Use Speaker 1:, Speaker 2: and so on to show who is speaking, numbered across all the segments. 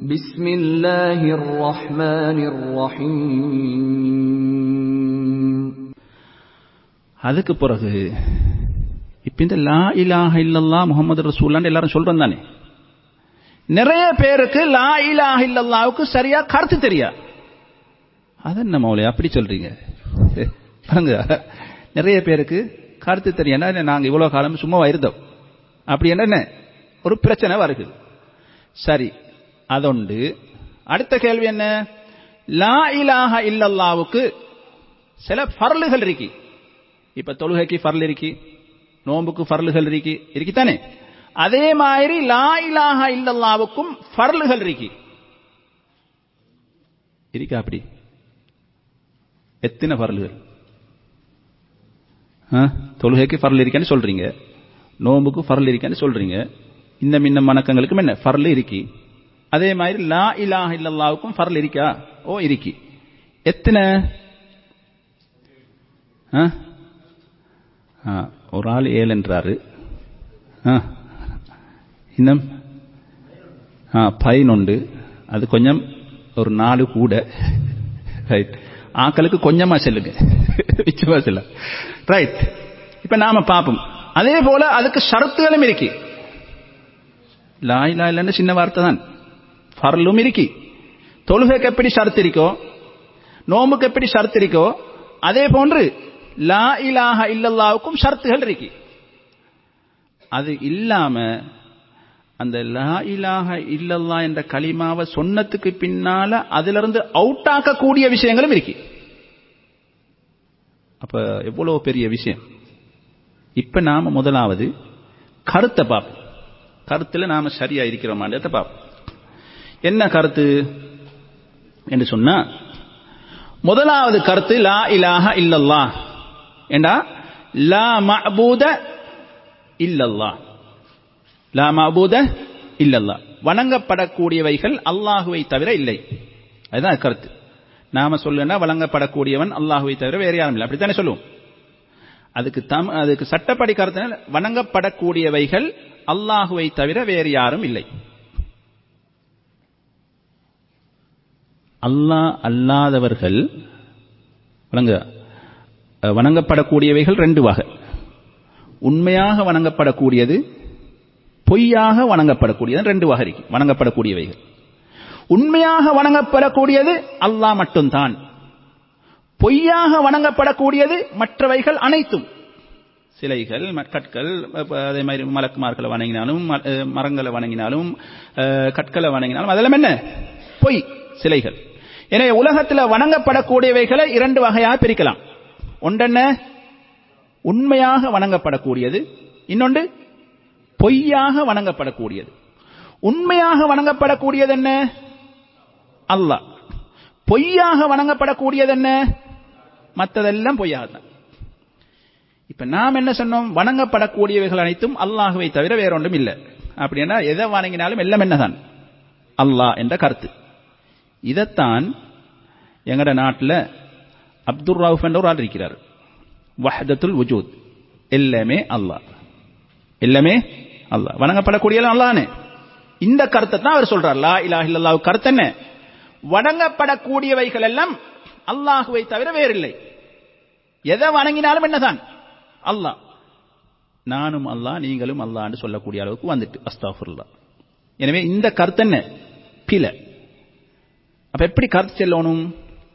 Speaker 1: بسم الله الرحمن الرحيم
Speaker 2: அதுக்கு பிறகு இப்ப இந்த லா இலாஹ இல்லல்லா முகமது ரசூல்லான்னு எல்லாரும் சொல்றோம் தானே நிறைய பேருக்கு லா இலாஹ இல்லல்லாவுக்கு சரியா கருத்து தெரியா அது என்ன மௌலை அப்படி சொல்றீங்க பாருங்க நிறைய பேருக்கு கருத்து தெரியும் என்ன நாங்க இவ்வளவு காலம் சும்மா இருந்தோம் அப்படி என்ன ஒரு பிரச்சனை வருது சரி அதொண்டு அடுத்த கேள்வி என்ன லா இலாஹ இல்லல்லாவுக்கு சில ஃபர்லுகள் இருக்கு இப்ப தொழுகைக்கு ஃபர்ல் இருக்கு நோம்புக்கு ஃபர்லுகள் இருக்கு இருக்குதானே அதே மாதிரி லா இலாஹ இல்லல்லாவுக்கும் ஃபர்லுகள் இருக்கு இருக்கா அப்படி எத்தனை ஃபர்லுகள் தொழுகைக்கு ஃபர்ல் இருக்கேன்னு சொல்றீங்க நோம்புக்கு ஃபர்ல் இருக்கேன்னு சொல்றீங்க இந்த மின்ன வணக்கங்களுக்கும் என்ன ஃபர்ல் இருக்கு அதே மாதிரி லா இலாஹ இல்லல்லாவுக்கும் ஃபர்ல் இருக்கா ஓ இருக்கு எத்தனை ஒரு ஆள் ஏழு என்றாரு இன்னும் பதினொன்று அது கொஞ்சம் ஒரு நாலு கூட ரைட் ஆக்களுக்கு கொஞ்சமா செல்லுங்க மிச்சமா செல்ல ரைட் இப்ப நாம பார்ப்போம் அதே போல அதுக்கு ஷரத்துகளும் இருக்கு லாய் லாயிலன்னு சின்ன வார்த்தை தான் ஃபர்லும் இருக்கு தொழுகைக்கு எப்படி ஷரத்து இருக்கோ நோம்புக்கு எப்படி ஷரத்து இருக்கோ அதே போன்று லா இலாஹ இல்லல்லாவுக்கும் ஷரத்துகள் இருக்கு அது இல்லாம அந்த லா இலாஹ இல்லல்லா என்ற களிமாவை சொன்னதுக்கு பின்னால அதுல இருந்து அவுட் ஆக்கக்கூடிய விஷயங்களும் இருக்கு அப்ப எவ்வளவு பெரிய விஷயம் இப்ப நாம முதலாவது கருத்தை பார்ப்போம் கருத்துல நாம சரியா இருக்கிறோமான்றத பார்ப்போம் என்ன கருத்து என்று சொன்னா முதலாவது கருத்து லா இலாஹ இல்லல்லா ஏண்டா லா மஅபூத இல்லல்லா லா மஅபூத இல்லல்லா வணங்கப்படக்கூடியவைகள் அல்லாஹுவை தவிர இல்லை அதுதான் கருத்து நாம சொல்லுனா வழங்கப்படக்கூடியவன் அல்லாஹுவை தவிர வேற யாரும் இல்லை அப்படித்தானே சொல்லுவோம் அதுக்கு தம் அதுக்கு சட்டப்படி கருத்து வணங்கப்படக்கூடியவைகள் அல்லாஹுவை தவிர வேறு யாரும் இல்லை அல்லாஹ் அல்லாதவர்கள் வணங்க வணங்கப்படக்கூடியவைகள் ரெண்டு வகை உண்மையாக வணங்கப்படக்கூடியது பொய்யாக வணங்கப்படக்கூடியது ரெண்டு வகை இருக்கு வணங்கப்படக்கூடியவைகள் உண்மையாக வணங்கப்படக்கூடியது அல்லாஹ் மட்டும்தான் பொய்யாக வணங்கப்படக்கூடியது மற்றவைகள் அனைத்தும் சிலைகள் கற்கள் அதே மாதிரி மலக்குமார்களை வணங்கினாலும் மரங்களை வணங்கினாலும் கற்களை வணங்கினாலும் அதெல்லாம் என்ன பொய் சிலைகள் எனவே உலகத்தில் வணங்கப்படக்கூடியவைகளை இரண்டு வகையாக பிரிக்கலாம் ஒன்றென்ன உண்மையாக வணங்கப்படக்கூடியது இன்னொன்று பொய்யாக வணங்கப்படக்கூடியது உண்மையாக வணங்கப்படக்கூடியது என்ன அல்லாஹ் பொய்யாக வணங்கப்படக்கூடியது என்ன மற்றதெல்லாம் பொய்யாகத்தான் இப்ப நாம் என்ன சொன்னோம் வணங்கப்படக்கூடியவைகள் அனைத்தும் அல்லாஹுவை தவிர வேற ஒன்றும் இல்லை அப்படின்னா எதை வணங்கினாலும் எல்லாம் என்னதான் அல்லாஹ் என்ற கருத்து இதைத்தான் எங்கட நாட்டில் அப்துல் ரவுஃப் என்ற ஒரு ஆள் இருக்கிறார் வஹதத்துல் வஜூத் எல்லாமே அல்லாஹ் எல்லாமே அல்லாஹ் வணங்கப்படக்கூடிய அல்லாஹ்னே இந்த கருத்தை தான் அவர் சொல்றார் லா இலாஹ இல்லல்லாஹ் கருத்து என்ன வணங்கப்படக்கூடியவைகள் எல்லாம் அல்லாஹுவை தவிர வேறில்லை எதை வணங்கினாலும் என்னதான் அல்லாஹ் நானும் அல்லாஹ் நீங்களும் அல்லான்னு சொல்லக்கூடிய அளவுக்கு வந்துட்டு அஸ்தாஃபுல்லா எனவே இந்த கருத்து என்ன பில அப்ப எப்படி கருத்து செல்லணும்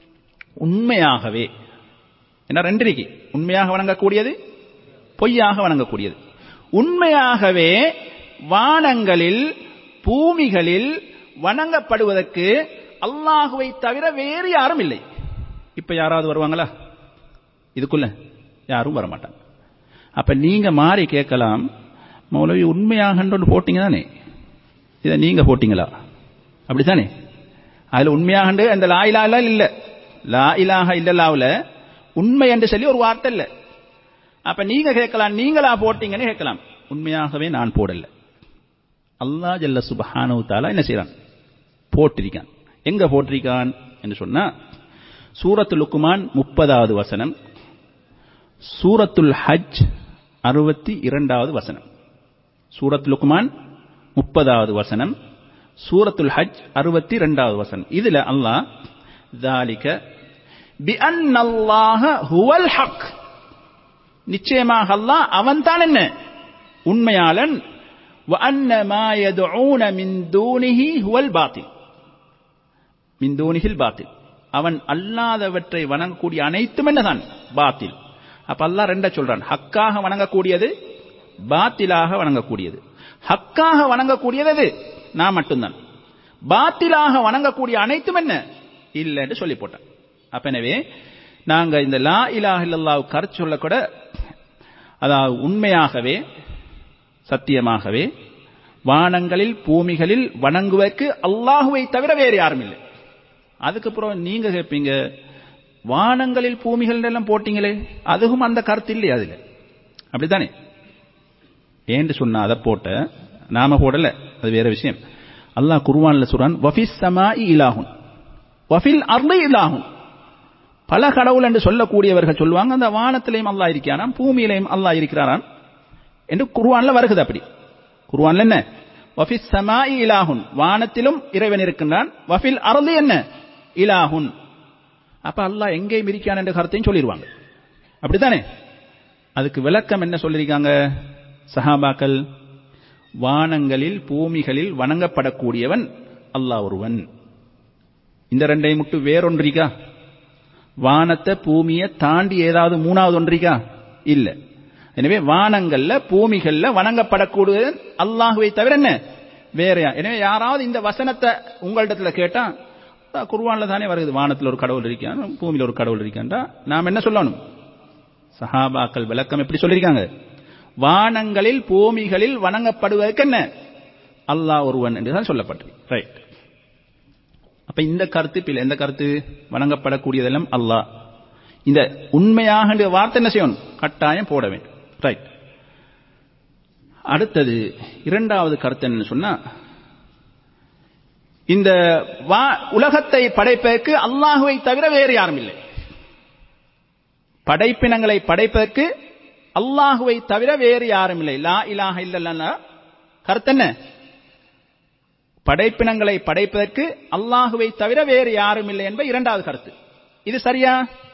Speaker 2: உண்மையாகவே என்ன ரெண்டு இருக்கு உண்மையாக வணங்கக்கூடியது பொய்யாக வணங்கக்கூடியது உண்மையாகவே வானங்களில் பூமிகளில் வணங்கப்படுவதற்கு அல்லாஹுவை தவிர வேறு யாரும் இல்லை இப்ப யாராவது வருவாங்களா இதுக்குள்ள யாரும் வரமாட்டாங்க அப்ப நீங்க மாறி கேட்கலாம் மௌலவி உண்மையாக போட்டீங்க தானே இதை நீங்க போட்டீங்களா அப்படித்தானே அதுல உண்மையாக அந்த லா இலா இல்ல லா இலாக இல்லலாவுல உண்மை என்று சொல்லி ஒரு வார்த்தை இல்ல அப்ப நீங்க கேட்கலாம் நீங்களா போட்டீங்கன்னு கேட்கலாம் உண்மையாகவே நான் போடல அல்லா ஜல்ல சுபஹானு தாலா என்ன செய்யறான் போட்டிருக்கான் எங்க போட்டிருக்கான் என்று சொன்னா சூரத்து லுக்குமான் முப்பதாவது வசனம் சூரத்துல் ஹஜ் அறுபத்தி இரண்டாவது வசனம் சூரத் லுக்மான் முப்பதாவது வசனம் சூரத்துல் ஹஜ் அறுபத்தி ரெண்டாவது வசனம் இதுல அல்லாஹ் ذَلِكَ بِأَنَّ اللَّهَ هُوَ الْحَقُّ நிச்சயமாக அல்லாஹ் அவன்தான் என்ன உண்மையாளன் وَأَنَّ مَا يَدْعُونَ مِن دُونِهِ هُوَ الْبَاطِلُ மின் தூணிகில் பாத்தில் அவன் அல்லாதவற்றை வணங்கக்கூடிய அனைத்தும் என்னதான் பாத்தில் அப்ப அல்லாஹ் ரெண்ட சொல்றான் ஹக்காக வணங்கக்கூடியது பாத்திலாக வணங்கக்கூடியது ஹக்காக வணங்கக்கூடியது எது நான் மட்டும்தான் பாத்திலாக வணங்கக்கூடிய அனைத்தும் என்ன இல்லைன்னு சொல்லி போட்டான் அப்ப எனவே நாங்க இந்த லா இலாஹ இல்லல்லாஹ் கருத்து சொல்ல கூட அதாவது உண்மையாகவே சத்தியமாகவே வானங்களில் பூமிகளில் வணங்குவதற்கு அல்லாஹுவை தவிர வேறு யாரும் இல்லை அதுக்கப்புறம் நீங்க கேட்பீங்க வானங்களில் பூமிகள் எல்லாம் போட்டீங்களே அதுவும் அந்த கருத்து இல்லையா அதுல அப்படித்தானே ஏன்னு சொன்னா அதை போட்ட நாம போடல அது வேற விஷயம் அல்லாஹ் குர்வான்ல சொல்றான் வஃபிஸ் சமாஇ இலாஹுன் வஃபில் அர்லி இலாஹுன் பல கடவுள் என்று சொல்லக்கூடியவர்கள் சொல்லுவாங்க அந்த வானத்திலையும் அல்லாஹ் இருக்கிறாராம் பூமியிலையும் அல்லாஹ் இருக்கிறாராம் என்று குர்வான்ல வருகிறது அப்படி குர்வான்ல என்ன வஃபிஸ் சமாஇ இலாஹுன் வானத்திலும் இறைவன் இருக்கின்றான் வஃபில் அர்லி என்ன இலாஹுன் அப்ப அல்லாஹ் எங்கேயும் இருக்கான் என்ற கருத்தையும் சொல்லிடுவாங்க அப்படித்தானே அதுக்கு விளக்கம் என்ன சொல்லியிருக்காங்க சஹாபாக்கள் வானங்களில் பூமிகளில் வணங்கப்படக்கூடியவன் அல்லாஹ் ஒருவன் இந்த ரெண்டையும் மட்டும் வேறொன்றிக்கா வானத்தை பூமியை தாண்டி ஏதாவது மூணாவது ஒன்றிக்கா இல்ல எனவே வானங்கள்ல பூமிகள்ல வணங்கப்படக்கூடியவன் அல்லாஹுவை தவிர என்ன வேறையா எனவே யாராவது இந்த வசனத்தை உங்களிடத்துல கேட்டா குர்வான்ல தானே வருது வானத்தில் ஒரு கடவுள் இருக்கான் பூமியில் ஒரு கடவுள் இருக்கான்டா நாம் என்ன சொல்லணும் சஹாபாக்கள் விளக்கம் எப்படி சொல்லியிருக்காங்க வானங்களில் பூமிகளில் வணங்கப்படுவதற்கு என்ன அல்லாஹ் ஒருவன் என்றுதான் சொல்லப்பட்டது ரைட் அப்ப இந்த கருத்து பிள்ளை எந்த கருத்து வணங்கப்படக்கூடியதெல்லாம் அல்லாஹ் இந்த உண்மையாக வார்த்தை என்ன செய்யணும் கட்டாயம் போட வேண்டும் ரைட் அடுத்தது இரண்டாவது கருத்து என்ன சொன்னா இந்த உலகத்தை படைப்பதற்கு அல்லாஹுவை தவிர வேறு யாரும் இல்லை படைப்பினங்களை படைப்பதற்கு அல்லாஹுவை தவிர வேறு யாரும் இல்லை லா இலாஹ இல்லல்லா கருத்து என்ன படைப்பினங்களை படைப்பதற்கு அல்லாஹுவை தவிர வேறு யாரும் இல்லை என்ப இரண்டாவது கருத்து இது சரியா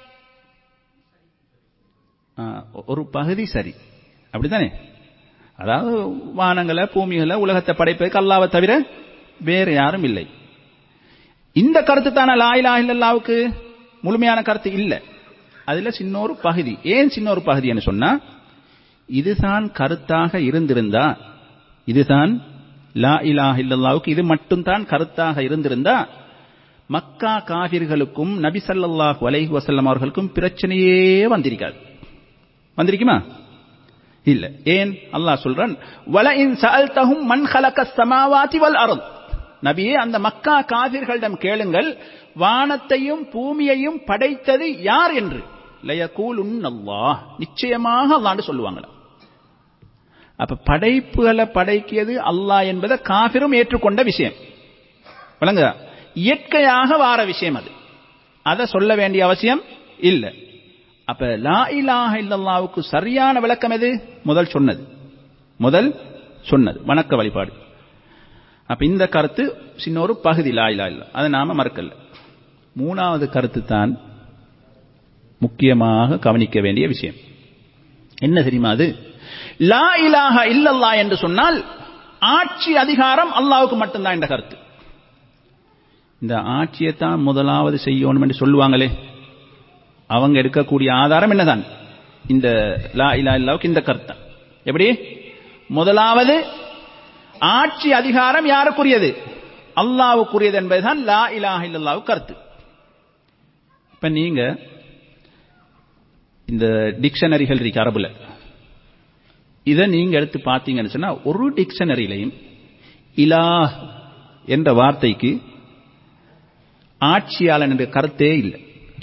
Speaker 2: ஒரு பகுதி சரி அப்படித்தானே அதாவது வானங்களை பூமிகளை உலகத்தை படைப்பதற்கு அல்லாவை தவிர வேறு யாரும் இல்லை இந்த கருத்து தானே லாயிலா இல்லல்லாவுக்கு முழுமையான கருத்து இல்லை அதுல சின்ன ஒரு பகுதி ஏன் சின்ன ஒரு பகுதி சொன்னா இதுதான் கருத்தாக இருந்திருந்தா இதுதான் லா இலாஹ இல்லல்லாவுக்கு இது மட்டும்தான் கருத்தாக இருந்திருந்தா மக்கா காவிர்களுக்கும் நபி சல்லாஹு அலைஹி வசல்லம் அவர்களுக்கும் பிரச்சனையே வந்திருக்காது வந்திருக்குமா இல்ல ஏன் அல்லாஹ் சொல்றான் வல இன் சஅல்தஹும் மன் ஹலக ஸமாவாதி வல் அர்த் நபியே அந்த மக்கா காவிர்களிடம் கேளுங்கள் வானத்தையும் பூமியையும் படைத்தது யார் என்று லயகூலுன் அல்லாஹ் நிச்சயமாக அல்லாஹ்னு சொல்லுவாங்களா அப்ப படைப்புகளை படைக்கியது அல்லாஹ் என்பதை காபிரும் ஏற்றுக்கொண்ட விஷயம் விளங்குதா இயற்கையாக வார விஷயம் அது அதை சொல்ல வேண்டிய அவசியம் இல்லை அப்ப லா இலாஹ இல்லல்லாவுக்கு சரியான விளக்கம் எது முதல் சொன்னது முதல் சொன்னது வணக்க வழிபாடு அப்ப இந்த கருத்து சின்ன ஒரு பகுதி லா இலா இல்ல அதை நாம மறக்கல மூணாவது கருத்து தான் முக்கியமாக கவனிக்க வேண்டிய விஷயம் என்ன தெரியுமா அது லா இலாஹ இல்லல்லா என்று சொன்னால் ஆட்சி அதிகாரம் அல்லாவுக்கு மட்டும்தான் என்ற கருத்து இந்த ஆட்சியை தான் முதலாவது செய்யணும் என்று சொல்லுவாங்களே அவங்க எடுக்கக்கூடிய ஆதாரம் என்னதான் இந்த லா இலா இல்லாவுக்கு இந்த கருத்து எப்படி முதலாவது ஆட்சி அதிகாரம் யாருக்குரியது அல்லாவுக்குரியது என்பதுதான் லா இலாஹ இல்லல்லாவு கருத்து இப்ப நீங்க இந்த டிக்ஷனரிகள் இருக்கு அரபுல இதை நீங்க எடுத்து பார்த்தீங்கன்னு சொன்னா ஒரு டிக்ஷனரியிலையும் இலா என்ற வார்த்தைக்கு ஆட்சியாளன் என்ற கருத்தே இல்லை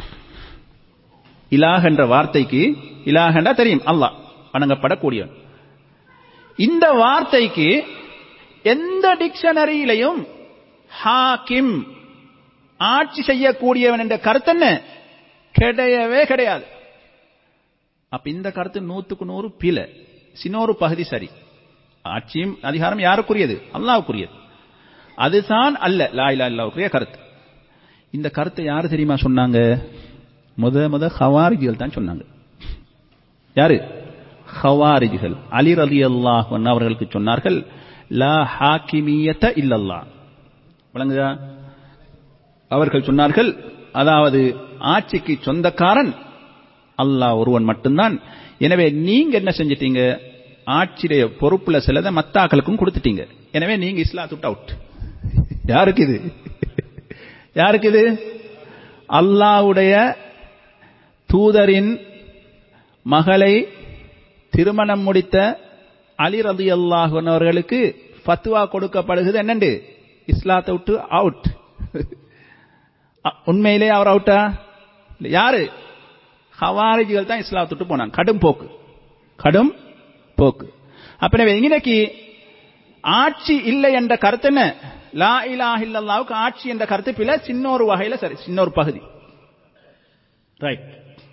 Speaker 2: இலாஹ் என்ற வார்த்தைக்கு இலாகண்டா தெரியும் அல்லாஹ் வணங்கப்படக்கூடியவன் இந்த வார்த்தைக்கு எந்த டிக்ஷனரியிலையும் ஹாக்கிம் ஆட்சி செய்யக்கூடியவன் என்ற கருத்து என்ன கிடையவே கிடையாது அப்ப இந்த கருத்து நூத்துக்கு நூறு பில சின்னொரு பகுதி சரி ஆட்சியும் அதிகாரம் யாருக்குரியது அல்லாவுக்குரியது அதுதான் அல்ல லா இலா இல்லாவுக்குரிய கருத்து இந்த கருத்தை யார் தெரியுமா சொன்னாங்க முத முத ஹவாரிஜிகள் தான் சொன்னாங்க யாரு ஹவாரிஜிகள் அலி ரலி அல்லாஹ் அவர்களுக்கு சொன்னார்கள் லா ஹாக்கிமியத்த இல்லல்லா விளங்குதா அவர்கள் சொன்னார்கள் அதாவது ஆட்சிக்கு சொந்தக்காரன் அல்லாஹ் ஒருவன் மட்டும்தான் எனவே நீங்க என்ன செஞ்சிட்டீங்க ஆட்சியுடைய பொறுப்புல சிலதை மத்தாக்களுக்கும் கொடுத்துட்டீங்க எனவே நீங்க இஸ்லாத்துட்டு அவுட் யாருக்கு இது யாருக்கு இது அல்லாவுடைய தூதரின் மகளை திருமணம் முடித்த அலி ரதி அல்லாஹர்களுக்கு ஃபத்வா கொடுக்கப்படுகிறது என்னண்டு இஸ்லாத்தை விட்டு அவுட் உண்மையிலே அவர் அவுட்டா யாரு ஹவாரிஜிகள் தான் இஸ்லாத்தை விட்டு போனாங்க கடும் போக்கு கடும் போக்கு அப்ப இன்னைக்கு ஆட்சி இல்லை என்ற கருத்து என்ன லா இலாஹ இல்லல்லாவுக்கு ஆட்சி என்ற கருத்து பில சின்ன ஒரு வகையில சரி சின்ன ஒரு பகுதி ரைட்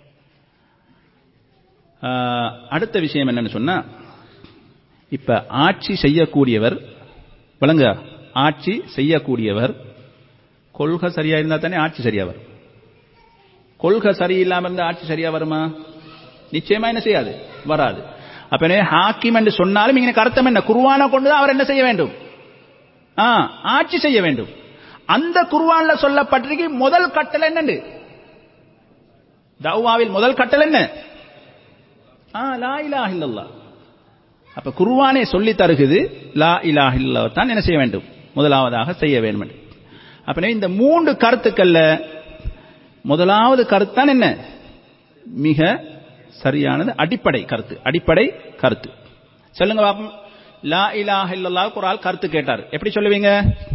Speaker 2: அடுத்த விஷயம் என்னன்னு சொன்னா இப்ப ஆட்சி செய்யக்கூடியவர் விளங்க ஆட்சி செய்யக்கூடியவர் கொள்கை சரியா இருந்தா தானே ஆட்சி சரியா வரும் கொள்கை சரியில்லாம இருந்தா ஆட்சி சரியா வருமா நிச்சயமா என்ன செய்யாது வராது அப்ப எனவே ஹாக்கிம் என்று சொன்னாலும் இங்க அர்த்தம் என்ன குருவான கொண்டுதான் அவர் என்ன செய்ய வேண்டும் ஆட்சி செய்ய வேண்டும் அந்த குருவான்ல சொல்லப்பட்டிருக்கு முதல் கட்டளை என்னண்டு தௌவாவில் முதல் கட்டளை என்ன லா இலாஹ இல்லல்லா அப்ப குருவானே சொல்லி தருகுது லா இலாஹ இல்லல்லா தான் என்ன செய்ய வேண்டும் முதலாவதாக செய்ய வேண்டும் அப்ப இந்த மூன்று கருத்துக்கள்ல முதலாவது கருத்து தான் என்ன மிக சரியானது அடிப்படை கருத்து அடிப்படை கருத்து சொல்லுங்க பாப்போம் லா இலாஹ இல்லல்லாஹ் ஒரு ஆள் கருத்து கேட்டார் எப்படி சொல்லுவீங்க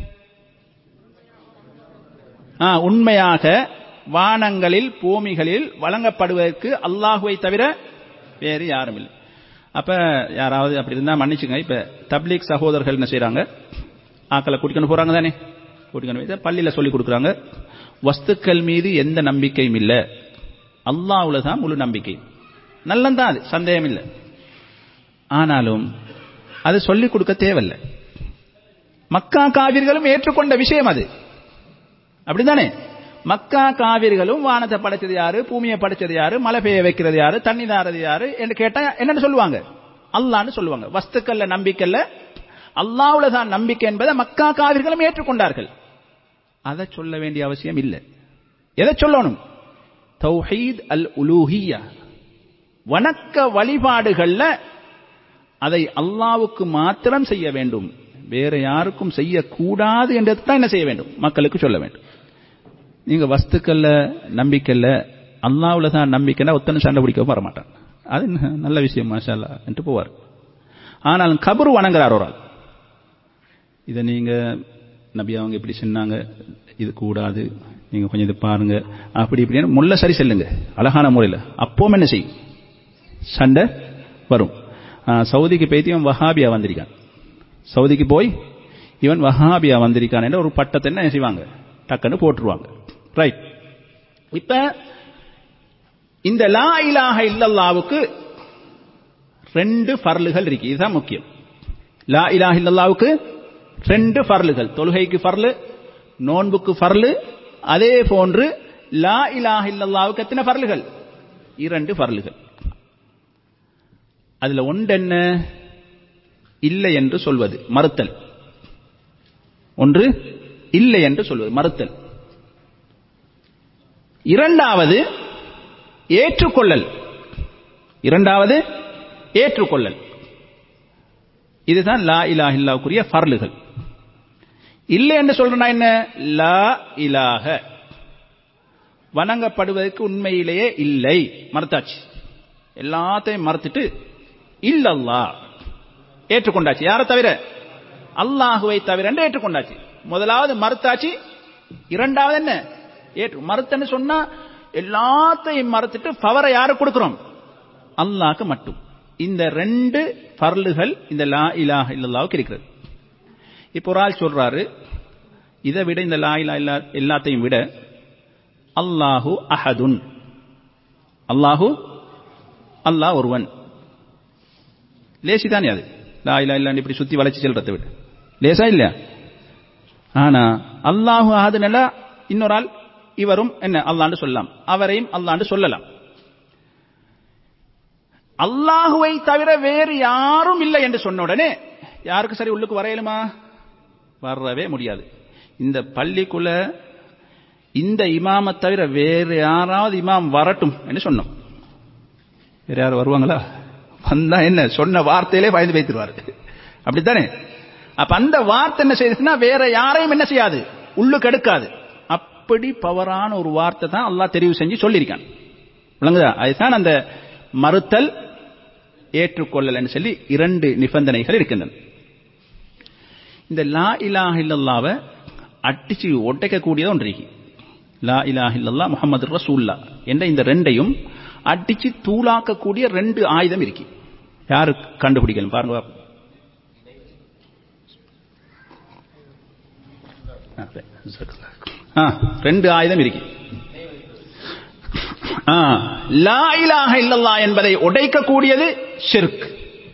Speaker 2: உண்மையாக வானங்களில் பூமிகளில் வழங்கப்படுவதற்கு அல்லாஹுவை தவிர வேறு யாரும் இல்லை அப்ப யாராவது அப்படி இருந்தா மன்னிச்சுங்க இப்ப தப்லீக் சகோதரர்கள் என்ன செய்யறாங்க ஆக்களை கூட்டிக்கணும் போறாங்க தானே கூட்டிக்கணும் பள்ளியில சொல்லி கொடுக்குறாங்க வஸ்துக்கள் மீது எந்த நம்பிக்கையும் இல்லை அல்லாவுல தான் முழு நம்பிக்கை நல்லந்தான் அது சந்தேகம் இல்லை ஆனாலும் அது சொல்லிக் கொடுக்க தேவையில்லை மக்கா காவிர்களும் ஏற்றுக்கொண்ட விஷயம் அது அப்படிதானே மக்கா காவிர்களும் வானத்தை படைச்சது யாரு பூமியை படைச்சது யாரு மழை பெய்ய வைக்கிறது யாரு தண்ணி தாரது யாரு என்று கேட்டா என்னன்னு சொல்லுவாங்க அல்லான்னு சொல்லுவாங்க வஸ்துக்கள்ல நம்பிக்கைல்ல அல்லாவுல தான் நம்பிக்கை என்பதை மக்கா காவிர்களும் ஏற்றுக்கொண்டார்கள் அதை சொல்ல வேண்டிய அவசியம் இல்லை எதை சொல்லணும் தௌஹீத் அல் உலூஹியா வணக்க வழிபாடுகள்ல அதை அல்லாவுக்கு மாத்திரம் செய்ய வேண்டும் வேற யாருக்கும் செய்யக்கூடாது என்றது தான் என்ன செய்ய வேண்டும் மக்களுக்கு சொல்ல வேண்டும் நீங்க வஸ்துக்கள்ல நம்பிக்கைல்ல அல்லாவுல தான் நம்பிக்கைன்னா ஒத்தனை சண்டை பிடிக்க வர மாட்டான் அது நல்ல விஷயம் மாஷா என்று போவார் ஆனால் கபரு வணங்குறார் ஒரு ஆள் இதை நீங்க நபி அவங்க இப்படி சொன்னாங்க இது கூடாது நீங்க கொஞ்சம் இது பாருங்க அப்படி இப்படின்னு முல்ல சரி செல்லுங்க அழகான முறையில் அப்பவும் என்ன செய்யும் சண்டை வரும் சவுதிக்கு போய்த்து இவன் வஹாபியா வந்திருக்கான் சவுதிக்கு போய் இவன் வஹாபியா வந்திருக்கான் ஒரு பட்டத்தை என்ன செய்வாங்க டக்குன்னு போட்டுருவாங்க ரைட் இப்ப இந்த லா இலாஹ இல்லல்லாவுக்கு ரெண்டு ஃபர்லுகள் இருக்கு இதுதான் முக்கியம் லா இலாஹ இல்லல்லாவுக்கு ரெண்டு ஃபர்லுகள் தொழுகைக்கு ஃபர்லு நோன்புக்கு ஃபர்லு அதே போன்று லா இலாஹ இல்லல்லாவுக்கு எத்தனை ஃபர்லுகள் இரண்டு ஃபர்லுகள் அதுல ஒன்று என்ன இல்லை என்று சொல்வது மறுத்தல் ஒன்று இல்லை என்று சொல்வது மறுத்தல் இரண்டாவது ஏற்றுக்கொள்ளல் இரண்டாவது ஏற்றுக்கொள்ளல் இதுதான் லா இலா இல்லாவுக்குரிய ஃபர்லுகள் இல்லை என்று சொல்றா என்ன லா இலாக வணங்கப்படுவதற்கு உண்மையிலேயே இல்லை மறுத்தாச்சு எல்லாத்தையும் மறுத்துட்டு இல்லல்லா ஏற்றுக்கொண்டாச்சு யாரை தவிர அல்லாஹுவை தவிர என்று ஏற்றுக்கொண்டாச்சு முதலாவது மறுத்தாச்சு இரண்டாவது என்ன ஏற்று மறுத்தன்னு சொன்னா எல்லாத்தையும் மறுத்துட்டு பவரை யாரு கொடுக்கிறோம் அல்லாஹ்க்கு மட்டும் இந்த ரெண்டு பர்லுகள் இந்த லா இலாஹ இல்லல்லாவுக்கு இருக்கிறது இப்போ ஒரு ஆள் சொல்றாரு இதை விட இந்த லா இலா இல்லா எல்லாத்தையும் விட அல்லாஹு அஹதுன் அல்லாஹு அல்லாஹ் ஒருவன் லேசி தானே அது லா இலா இல்லா இப்படி சுத்தி வளைச்சு செல்றதை விட லேசா இல்லையா ஆனா அல்லாஹு ஆதுனல இன்னொரு ஆள் இவரும் என்ன அல்லாண்டு சொல்லலாம் அவரையும் அல்லாண்டு சொல்லலாம் அல்லாஹுவை தவிர வேறு யாரும் இல்லை என்று சொன்ன உடனே யாருக்கு சரி உள்ளுக்கு வரையலுமா வரவே முடியாது இந்த பள்ளிக்குள்ள இந்த இமாமை தவிர வேறு யாராவது இமாம் வரட்டும் என்று சொன்னோம் வேற யாரும் வருவாங்களா வந்தா என்ன சொன்ன வார்த்தையிலே பயந்து வைத்துருவாரு அப்படித்தானே அப்ப அந்த வார்த்தை என்ன செய்யுதுன்னா வேற யாரையும் என்ன செய்யாது உள்ளுக்கு எடுக்காது அப்படி பவரான ஒரு வார்த்தை தான் அல்லாஹ் தெரிவு செஞ்சு சொல்லியிருக்கான் விளங்குதா அதுதான் அந்த மறுத்தல் ஏற்றுக்கொள்ளல் சொல்லி இரண்டு நிபந்தனைகள் இருக்கின்றன இந்த லா இலாஹ இல்லல்லாவை அடிச்சு ஒட்டைக்கக்கூடியது ஒன்று இருக்கு லா இலாஹ இல்லல்லா முகமது ரசூல்லா என்ற இந்த ரெண்டையும் அடிச்சு தூளாக்கக்கூடிய ரெண்டு ஆயுதம் இருக்கு யாரு கண்டுபிடிக்கணும் பாருங்க ரெண்டு ஆயுதம் இருக்கு லா இலாஹ இல்லல்லா என்பதை உடைக்கக்கூடியது ஷிர்க்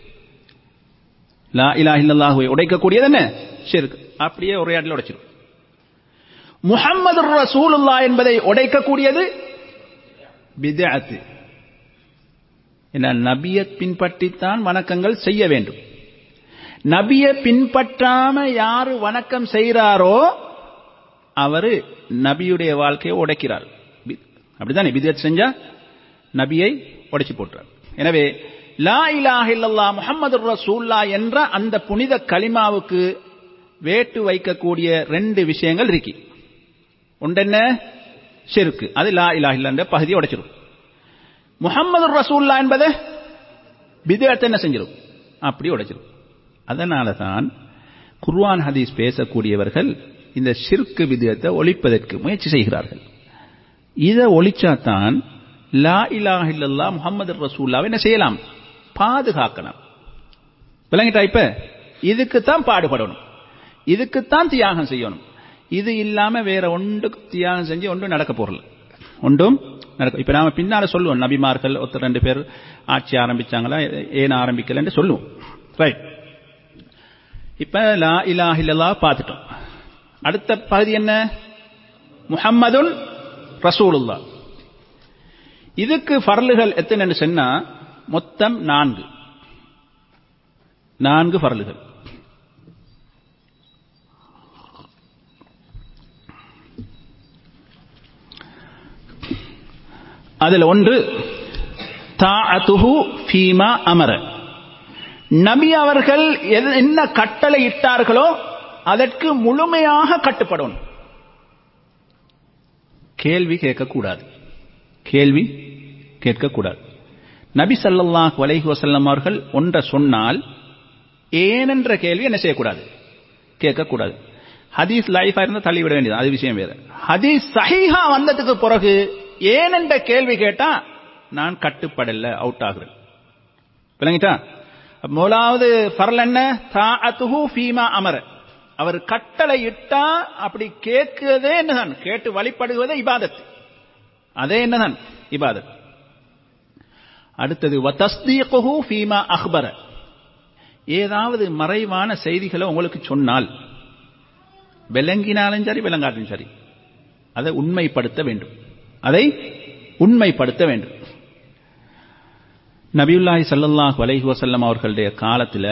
Speaker 2: லா இலாஹ இல்லல்லாஹுவை உடைக்கக்கூடியது என்ன ஷிர்க் அப்படியே ஒரே இடத்துல உடைச்சிடும் முஹம்மது ரசூலுல்லா என்பதை உடைக்கக்கூடியது பிதஅத்து என்ன நபியை பின்பற்றித்தான் வணக்கங்கள் செய்ய வேண்டும் நபியை பின்பற்றாம யாரு வணக்கம் செய்கிறாரோ அவரு நபியுடைய வாழ்க்கையை உடைக்கிறார் அப்படித்தானே பிதத் செஞ்சா நபியை உடைச்சு போட்டுறார் எனவே லா இலாஹ இல்லல்லா முஹம்மது ரசூல்லா என்ற அந்த புனித கலிமாவுக்கு வேட்டு வைக்கக்கூடிய ரெண்டு விஷயங்கள் இருக்கு ஒன்றென்ன ஷிருக்கு அது லா இலாஹ இல்லன்ற பகுதியை உடைச்சிரும் முஹம்மது ரசூல்லா என்பது பிதத்தை என்ன செஞ்சிடும் அப்படி உடைச்சிடும் அதனால தான் குர்வான் ஹதீஸ் பேசக்கூடியவர்கள் இந்த ஷிர்கு விதத்தை ஒழிப்பதற்கு முயற்சி செய்கிறார்கள் இதை ஒழிச்சாதான் லா இலாஹ இல்லல்லா முகமது ரசூல்லாவை என்ன செய்யலாம் பாதுகாக்கலாம் விளங்கிட்டா இப்ப இதுக்குத்தான் பாடுபடணும் இதுக்குத்தான் தியாகம் செய்யணும் இது இல்லாம வேற ஒன்றுக்கு தியாகம் செஞ்சு ஒன்றும் நடக்க போறல ஒன்றும் நடக்கும் இப்ப நாம பின்னால சொல்லுவோம் நபிமார்கள் ஒருத்தர் ரெண்டு பேர் ஆட்சி ஆரம்பிச்சாங்களா ஏன் ஆரம்பிக்கலன்னு சொல்லுவோம் ரைட் இப்ப லா இலாஹ இல்லல்லா பார்த்துட்டோம் அடுத்த பகுதி என்ன முஹம்மதுன் ரசூலுல்லா இதுக்கு ஃபர்லுகள் எத்தனை சொன்னா மொத்தம் நான்கு நான்கு ஃபர்லுகள் அதில் ஒன்று தாஅத்துஹு ஃபீமா அமர நபி அவர்கள் என்ன கட்டளை இட்டார்களோ அதற்கு முழுமையாக கட்டுப்படணும் கேள்வி கேட்கக்கூடாது கேள்வி கேட்கக்கூடாது நபி சல்லாஹ் வலைஹி வசல்லம் அவர்கள் ஒன்றை சொன்னால் ஏனென்ற கேள்வி என்ன செய்யக்கூடாது கேட்கக்கூடாது ஹதீஸ் லைஃபா இருந்தால் தள்ளிவிட வேண்டியது அது விஷயம் வேறு ஹதீஸ் சஹீஹா வந்ததுக்கு பிறகு ஏனென்ற கேள்வி கேட்டா நான் கட்டுப்படல அவுட் ஆகுறேன் விளங்கிட்டா முதலாவது பரல் என்ன தாஅத்துஹு ஃபீமா அமர அவர் கட்டளை இட்டா அப்படி கேட்கிறதே என்னதான் கேட்டு வழிபடுவதே இபாதத் அதே என்னதான் இபாதத் அடுத்தது வதஸ்தீகுஹு ஃபீமா அக்பர ஏதாவது மறைவான செய்திகளை உங்களுக்கு சொன்னால் விளங்கினாலும் சரி விளங்காட்டும் சரி அதை உண்மைப்படுத்த வேண்டும் அதை உண்மைப்படுத்த வேண்டும் நபியுல்லாஹி சல்லல்லாஹ் வலைஹி வசல்லம் அவர்களுடைய காலத்தில்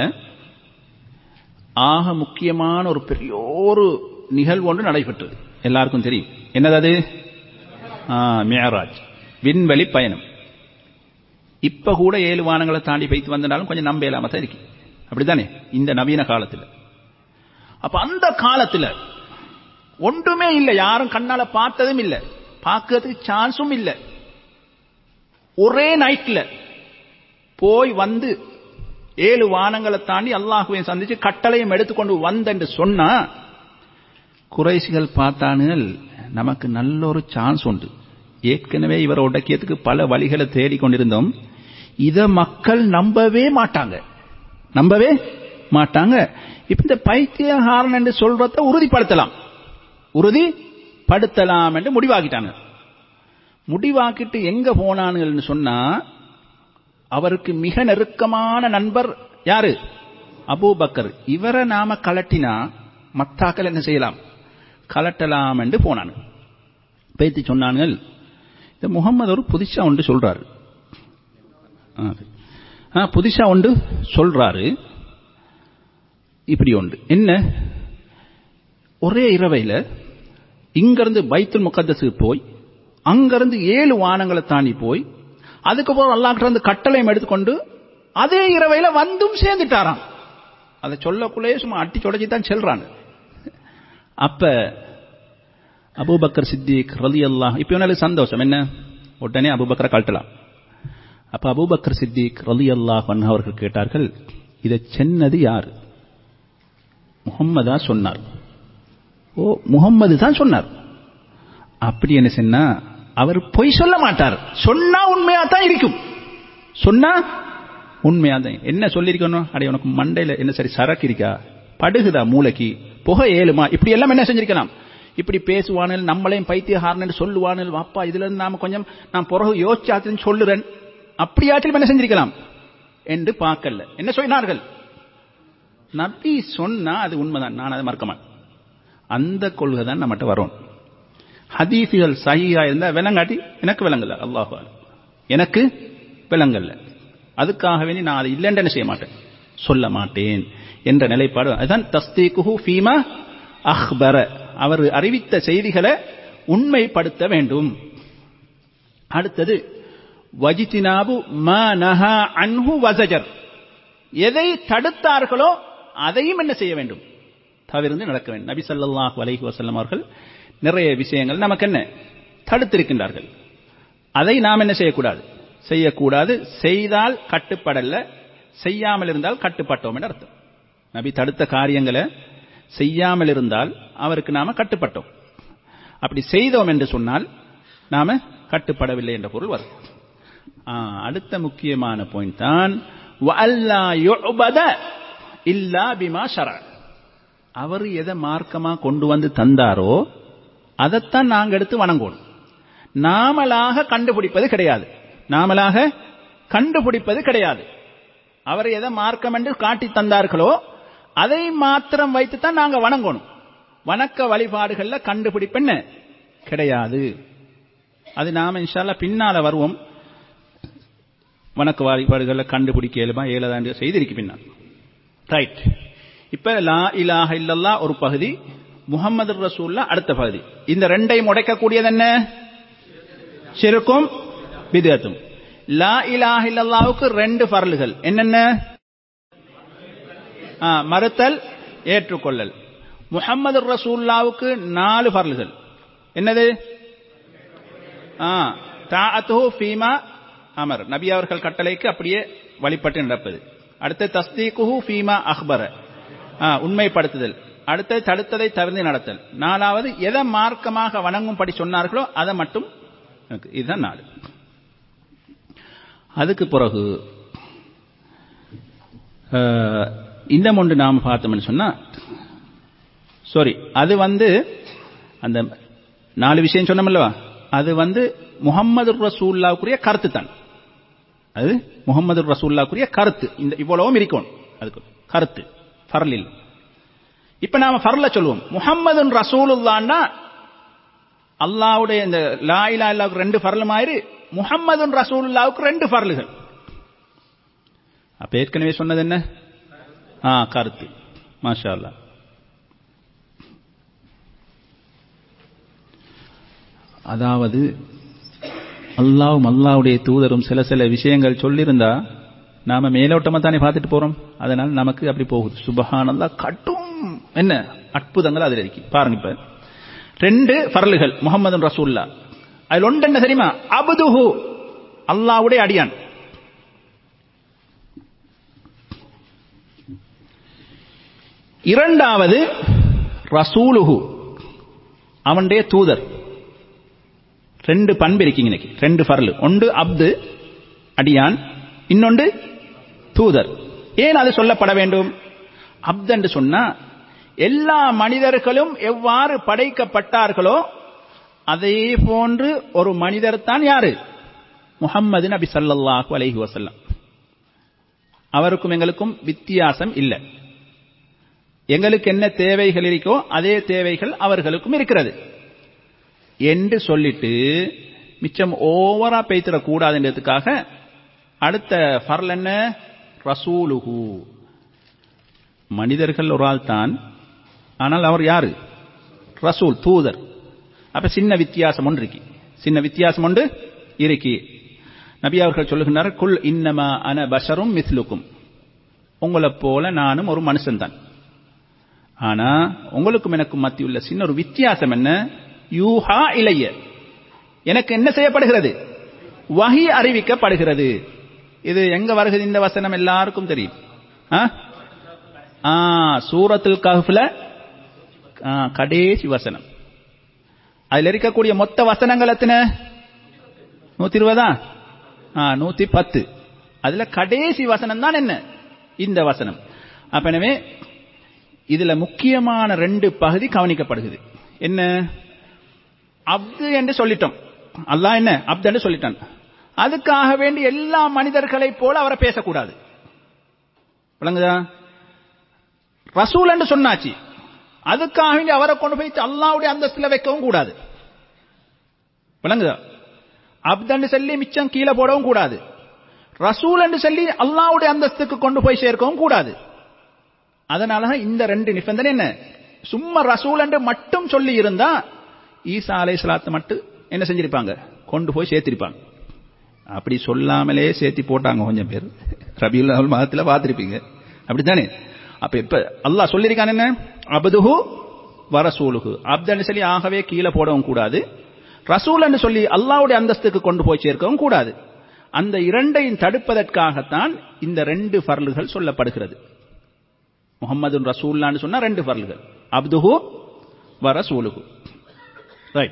Speaker 2: ஆக முக்கியமான ஒரு பெரிய ஒரு நிகழ்வு ஒன்று நடைபெற்றது எல்லாருக்கும் தெரியும் என்னது அது மேராஜ் விண்வெளி பயணம் இப்ப கூட ஏழு வானங்களை தாண்டி வைத்து வந்தாலும் கொஞ்சம் நம்ப இல்லாம தான் இருக்கு அப்படித்தானே இந்த நவீன காலத்தில் அப்ப அந்த காலத்தில் ஒன்றுமே இல்லை யாரும் கண்ணால பார்த்ததும் இல்லை பார்க்கறதுக்கு சான்ஸும் இல்லை ஒரே நைட்ல போய் வந்து ஏழு வானங்களை தாண்டி அல்லாஹுவையும் சந்திச்சு கட்டளையும் எடுத்துக்கொண்டு வந்தென்று சொன்னா குறைசிகள் பார்த்தானுகள் நமக்கு நல்ல ஒரு சான்ஸ் உண்டு ஏற்கனவே இவரை உடக்கியதுக்கு பல வழிகளை தேடிக்கொண்டிருந்தோம் இத மக்கள் நம்பவே மாட்டாங்க நம்பவே மாட்டாங்க இப்ப இந்த பைத்தியகாரன் என்று சொல்றத உறுதிப்படுத்தலாம் உறுதிப்படுத்தலாம் என்று முடிவாக்கிட்டாங்க முடிவாக்கிட்டு எங்க போனானுங்கள்னு சொன்னா அவருக்கு மிக நெருக்கமான நண்பர் யாரு அபூபக்கர் இவரை நாம கலட்டினா மத்தாக்கள் என்ன செய்யலாம் கலட்டலாம் என்று போனான் பேத்தி சொன்னார்கள் இந்த முகம்மது ஒரு புதுசா ஒன்று சொல்றாரு ஆ, ஆ, புதுசா ஒன்று சொல்றாரு இப்படி ஒன்று என்ன ஒரே இரவையில இங்கிருந்து பைத்துல் முகத்தஸுக்கு போய் அங்கிருந்து ஏழு வானங்களை தாண்டி போய் அதுக்கப்புறம் அல்லாஹ்கிட்ட இருந்து கட்டளையும் எடுத்துக்கொண்டு அதே இரவையில வந்தும் சேர்ந்துட்டாராம் அதை சொல்லக்குள்ளேயே சும்மா அட்டி தொடச்சி தான் செல்றாங்க அப்ப அபூபக்கர் சித்திக் ரலி அல்லாஹ் இப்போ எனக்கு சந்தோஷம் என்ன உடனே அபூபக்கரை கழட்டலாம் அப்ப அபூபக்கர் சித்திக் ரலி அல்லாஹ் அவர்கள் கேட்டார்கள் இதை சென்னது யார் முகம்மதா சொன்னார் ஓ முகம்மது தான் சொன்னார் அப்படி என்ன சொன்னா அவர் பொய் சொல்ல மாட்டார் சொன்னா உண்மையா தான் இருக்கும் சொன்னா உண்மையா தான் என்ன சொல்லியிருக்கணும் அடைய உனக்கு மண்டையில என்ன சரி சரக்கு இருக்கா படுகுதா மூளைக்கு புகை ஏழுமா இப்படி எல்லாம் என்ன செஞ்சிருக்கலாம் இப்படி பேசுவானில் நம்மளையும் பைத்தியஹாரன் சொல்லுவானில் அப்பா இதுல இருந்து நாம கொஞ்சம் நான் பிறகு யோசிச்சாச்சுன்னு சொல்லுறேன் அப்படியாச்சும் என்ன செஞ்சிருக்கலாம் என்று பார்க்கல என்ன சொன்னார்கள் நபி சொன்னா அது உண்மைதான் நான் அதை மறக்க மாட்டேன் அந்த கொள்கை தான் நம்மகிட்ட வரும் ஹதீஃபுகள் சஹீஹா இருந்தா விலங்காட்டி எனக்கு விளங்கல அல்லாஹ் எனக்கு விளங்கல்ல அதுக்காக வேண்டி நான் அது இல்லைன்னு என்ன செய்ய மாட்டேன் சொல்ல மாட்டேன் என்ற நிலைப்பாடு அதுதான் தஸ்தீகுஹு ஃபீமா அஹ்பர அவர் அறிவித்த செய்திகளை உண்மைப்படுத்த வேண்டும் அடுத்தது வஜிதினாபு ம நஹா அன்ஹு வசஜர் எதை தடுத்தார்களோ அதையும் என்ன செய்ய வேண்டும் தவிர்த்து நடக்க வேண்டும் நபி ஸல்லல்லாஹு அலைஹி வஸல்லம் அவர்கள் நிறைய விஷயங்கள் நமக்கு என்ன தடுத்திருக்கின்றார்கள் அதை நாம் என்ன செய்யக்கூடாது செய்யக்கூடாது செய்தால் கட்டுப்படல செய்யாமல் இருந்தால் கட்டுப்பட்டோம் என்று அர்த்தம் நபி தடுத்த காரியங்களை செய்யாமல் இருந்தால் அவருக்கு நாம கட்டுப்பட்டோம் அப்படி செய்தோம் என்று சொன்னால் நாம கட்டுப்படவில்லை என்ற பொருள் வரும் ஆ, அடுத்த முக்கியமான பாயிண்ட் தான் வஅல்லா யுஅபத இல்லா பிமா ஷரஅ அவர் எதை மார்க்கமா கொண்டு வந்து தந்தாரோ அதைத்தான் நாங்க எடுத்து வணங்கணும் நாமளாக கண்டுபிடிப்பது கிடையாது நாமளாக கண்டுபிடிப்பது கிடையாது அவர் எதை மார்க்கம் என்று காட்டி தந்தார்களோ அதை மாத்திரம் வைத்துத்தான் நாங்க வணங்கணும் வணக்க வழிபாடுகள்ல கண்டுபிடிப்பென்ன கிடையாது அது நாம இன்ஷால்லா பின்னால வருவோம் வணக்க வழிபாடுகள்ல கண்டுபிடிக்க இயலுமா ஏழதாண்டு செய்திருக்கு பின்னால் ரைட் இப்ப லா இலாஹ இல்லல்லா ஒரு பகுதி முகமது ரசூல்லா அடுத்த பகுதி இந்த ரெண்டையும் உடைக்கக்கூடியது என்ன ஷிருக்கும் பிதத்தும் லா இலாஹ இல்லல்லாவுக்கு ரெண்டு பரல்கள் என்னென்ன ஆ, மறுத்தல் ஏற்றுக்கொள்ளல் முகமது ரசூல்லாவுக்கு நாலு பரல்கள் என்னது ஆ தாஅத்துஹு ஃபீமா அமர் நபி அவர்கள் கட்டளைக்கு அப்படியே வழிபட்டு நடப்பது அடுத்து தஸ்தீகுஹு ஃபீமா அக்பர ஆ, உண்மைப்படுத்துதல் அடுத்து தடுத்ததை தவிர்த்து நடத்தல் நாலாவது எதை மார்க்கமாக வணங்கும்படி சொன்னார்களோ அதை மட்டும் எனக்கு இதுதான் நாலு அதுக்கு பிறகு அஹ், இந்த ஒன்று நாம் பார்த்தோம்னு சொன்னா சாரி அது வந்து அந்த நாலு விஷயம் சொன்னோம்லவா அது வந்து முகம்மது ரசூல்லாவுக்குரிய கருத்து தான் அது முகமது ரசூல்லாக்குரிய கருத்து இந்த இவ்வளவும் இருக்கணும் அதுக்கு கருத்து ஃபர்ல் இல்ல இப்ப நாம ஃபர்ல சொல்லுவோம் முகம்மது ரசூலுல்லான்னா அல்லாவுடைய இந்த லா இலா இல்லாவுக்கு ரெண்டு ஃபர்லும் ஆயிரு முகம்மது ரசூலுல்லாவுக்கு ரெண்டு ஃபர்லுகள் அப்ப ஏற்கனவே சொன்னது என்ன ஆ கருத்து மாஷா அல்லாஹ் அதாவது அல்லாவும் அல்லாவுடைய தூதரும் சில சில விஷயங்கள் சொல்லியிருந்தா நாம மேலோட்டமா தானே பார்த்துட்டு போறோம் அதனால நமக்கு அப்படி போகுது சுபஹான் அல்லா கட்டும் என்ன அற்புதங்கள் அதில் இருக்கு பாருங்க இப்ப ரெண்டு பரலுகள் முகமது ரசூல்லா அதுல ஒன்று என்ன தெரியுமா அபுதுஹு அல்லாவுடைய அடியான் இரண்டாவது ரசூலுஹு அவனுடைய தூதர் ரெண்டு பண்பு இருக்கீங்க இன்னைக்கு ரெண்டு ஃபர்லு ஒன்று அப்து அடியான் இன்னொன்று தூதர் ஏன் அது சொல்லப்பட வேண்டும் அப்து என்று சொன்னா எல்லா மனிதர்களும் எவ்வாறு படைக்கப்பட்டார்களோ அதே போன்று ஒரு மனிதர் தான் யாரு முஹம்மது நபி ஸல்லல்லாஹு அலைஹி வஸல்லம் அவருக்கும் எங்களுக்கும் வித்தியாசம் இல்லை எங்களுக்கு என்ன தேவைகள் இருக்கோ அதே தேவைகள் அவர்களுக்கும் இருக்கிறது என்று சொல்லிட்டு மிச்சம் ஓவரா பெய்த்திடக்கூடாதுன்றதுக்காக அடுத்த ஃபர்ல் என்ன ரசூலுஹு மனிதர்கள் ஒரு ஆள் தான் ஆனால் அவர் யாரு ரசூல் தூதர் அப்ப சின்ன வித்தியாசம் ஒன்று இருக்கு சின்ன வித்தியாசம் ஒன்று இருக்கு நபி அவர்கள் சொல்லுகின்றார் குல் இன்னமா அன பஷரும் மிஸ்லுக்கும் உங்களை போல நானும் ஒரு மனுஷன் தான் ஆனா உங்களுக்கும் எனக்கும் மத்தியுள்ள சின்ன ஒரு வித்தியாசம் என்ன யூஹா இளைய எனக்கு என்ன செய்யப்படுகிறது வகி அறிவிக்கப்படுகிறது இது எங்க வருகிறது இந்த வசனம் எல்லாருக்கும் தெரியும் ஆ? ஆ, சூரத்துல் கஹ்ஃப்ல ஆ, கடைசி வசனம் அதுல இருக்கக்கூடிய மொத்த வசனங்கள் எத்தனை நூத்தி இருபதா ஆ, நூத்தி பத்து அதுல கடைசி வசனம் தான் என்ன இந்த வசனம் அப்ப எனவே இதுல முக்கியமான ரெண்டு பகுதி கவனிக்கப்படுகிறது என்ன அப்து என்று சொல்லிட்டோம் அல்லாஹ் என்ன அப்து என்று சொல்லிட்டான் அதுக்காக வேண்டி எல்லா மனிதர்களைப் போல அவரை பேசக்கூடாது விளங்குதா ரசூல் என்று சொன்னாச்சு அதுக்காக வேண்டி அவரை கொண்டு போய் அல்லாவுடைய அந்தஸ்துல வைக்கவும் கூடாது விளங்குதா அப்தன்னு சொல்லி மிச்சம் கீழே போடவும் கூடாது ரசூல் என்று சொல்லி அல்லாவுடைய அந்தஸ்துக்கு கொண்டு போய் சேர்க்கவும் கூடாது அதனால இந்த ரெண்டு நிபந்தனை என்ன சும்மா ரசூல் என்று மட்டும் சொல்லி இருந்தா ஈசா அலை சலாத்து மட்டும் என்ன செஞ்சிருப்பாங்க கொண்டு போய் சேர்த்திருப்பாங்க அப்படி சொல்லாமலே சேர்த்தி போட்டாங்க கொஞ்சம் பேர் ரபியுல் அவல் மாதத்துல பார்த்திருப்பீங்க அப்படித்தானே அப்ப இப்ப அல்லாஹ் சொல்லியிருக்கான் என்ன அபதுஹு வரசூலுகு அப்தன்னு சொல்லி ஆகவே கீழே போடவும் கூடாது ரசூல் என்று சொல்லி அல்லாவுடைய அந்தஸ்துக்கு கொண்டு போய் சேர்க்கவும் கூடாது அந்த இரண்டையும் தடுப்பதற்காகத்தான் இந்த ரெண்டு ஃபர்லுகள் சொல்லப்படுகிறது முகமது ரசூல்லான்னு சொன்னா ரெண்டு ஃபர்லுகள் அப்துஹு வரசூலுகு ரைட்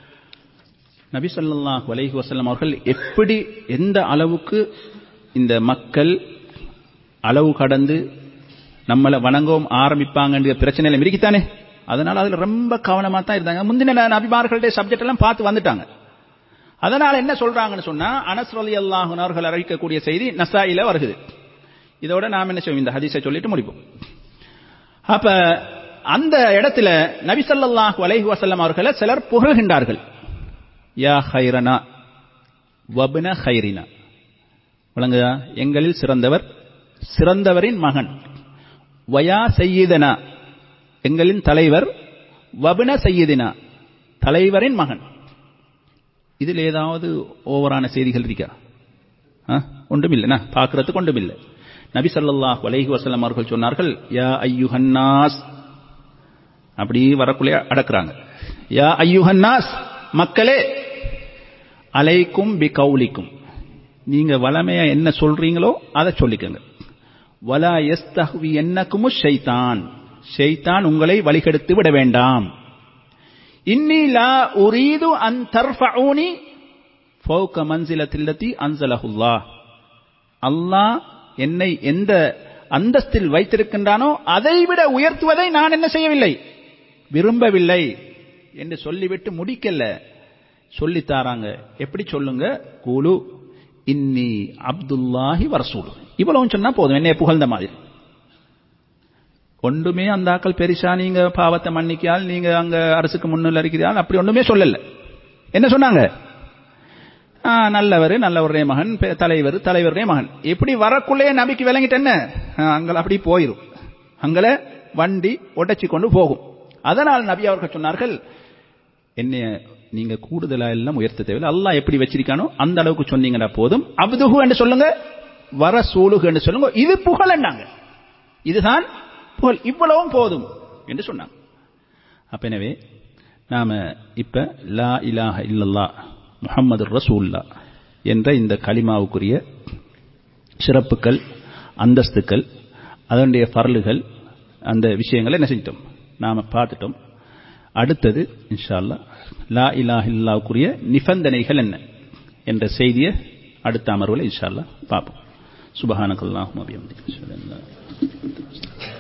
Speaker 2: நபி ஸல்லல்லாஹு அலைஹி வஸல்லம் அவர்கள் எப்படி எந்த அளவுக்கு இந்த மக்கள் அளவு கடந்து நம்மளை வணங்கவும் ஆரம்பிப்பாங்கன்ற பிரச்சனையில இருக்குத்தானே அதனால அதுல ரொம்ப கவனமா தான் இருந்தாங்க முந்தின நபிமார்களுடைய சப்ஜெக்ட் எல்லாம் பார்த்து வந்துட்டாங்க அதனால என்ன சொல்றாங்கன்னு சொன்னா அனஸ் ரலியல்லாஹு அன்ஹு அவர்கள் அறிவிக்கக்கூடிய செய்தி நசாயில வருகிறது இதோட நாம் என்ன செய்வோம் இந்த ஹதீஸை சொல்லிட்டு முடிப்போம் அப்ப அந்த இடத்துல நபி ஸல்லல்லாஹு அலைஹி வஸல்லம் அவர்களை சிலர் புகழ்கின்றார்கள் யா ஹைரனா வப்ன ஹைரினா விளங்குதா எங்களில் சிறந்தவர் சிறந்தவரின் மகன் வயா செய்யிதனா எங்களின் தலைவர் வபுன செய்யிதினா தலைவரின் மகன் இதில் ஏதாவது ஓவரான செய்திகள் இருக்கா ஆ? ஒன்றுமில்லைனா பார்க்கறதுக்கு ஒன்றுமில்லை நபி ஸல்லல்லாஹு அலைஹி வஸல்லம் அவர்கள் சொன்னார்கள் யா ஐயுஹன்னாஸ் அப்படி வரக்குள்ளே அடக்குறாங்க யா ஐயுஹன்னாஸ் மக்களே அலைக்கும் பி கௌலிக்கும் நீங்க வளமையா என்ன சொல்றீங்களோ அதை சொல்லிக்கங்க வலா எஸ்தஹ்வி என்னக்குமு ஷைத்தான் ஷைத்தான் உங்களை வழிகெடுத்து விட வேண்டாம் இன்னி லா உரீது அன் தர்ஃபஊனி ஃபௌக மன்சிலத்தில்லதி அன்சலஹுல்லாஹ் அல்லாஹ் என்னை எந்த அந்தஸ்தில் வைத்திருக்கின்றானோ அதைவிட உயர்த்துவதை நான் என்ன செய்யவில்லை விரும்பவில்லை என்று சொல்லிவிட்டு முடிக்கல சொல்லித்தாராங்க எப்படி சொல்லுங்க கூலு இன்னி அப்துல்லாஹி வரசூல் இவ்வளவு சொன்னா போதும் என்னைய புகழ்ந்த மாதிரி ஒன்றுமே அந்த ஆக்கள் பெரிசா நீங்க பாவத்தை மன்னிக்கால் நீங்க அங்க அரசுக்கு முன்னில் இருக்கிறால் அப்படி ஒன்றுமே சொல்லல என்ன சொன்னாங்க ஆ, நல்லவர் நல்லவருடைய மகன் பெ- தலைவர் தலைவருடைய மகன் எப்படி வரக்குள்ளே நபிக்கு விளங்கிட்டு என்ன ஆ, அங்கே அப்படி போயிரும் அங்கள வண்டி ஒட்டச்சி கொண்டு போகும் அதனால் நபி அவர்கள் சொன்னார்கள் என்னைய நீங்க கூடுதலா எல்லாம் உயர்த்த தேவையில்லை அல்லாஹ் எப்படி வச்சிருக்கானோ அந்த அளவுக்கு சொன்னீங்கன்னா போதும் அப்துஹு என்று சொல்லுங்க வர சூலுகு என்று சொல்லுங்க இது புகழன்னாங்க இதுதான் புகழ் இவ்வளவும் போதும் என்று சொன்னாங்க அப்ப எனவே நாம இப்ப லா இலாஹ இல்லல்லா முஹம்மது ரசூல்லா என்ற இந்த கலிமாவுக்குரிய சிறப்புகள் அந்தஸ்துக்கள் அதனுடைய பரலுகள் அந்த விஷயங்களை என்ன செஞ்சிட்டோம் நாம பார்த்துட்டோம் அடுத்தது இன்ஷா அல்லாஹ் லா இலாஹ இல்லாவுக்குரிய நிபந்தனைகள் என்ன என்ற செய்தியை அடுத்த அமர்வில் இன்ஷா அல்லாஹ் பார்ப்போம் சுபஹானக்கல்லாஹும் அபியம்தி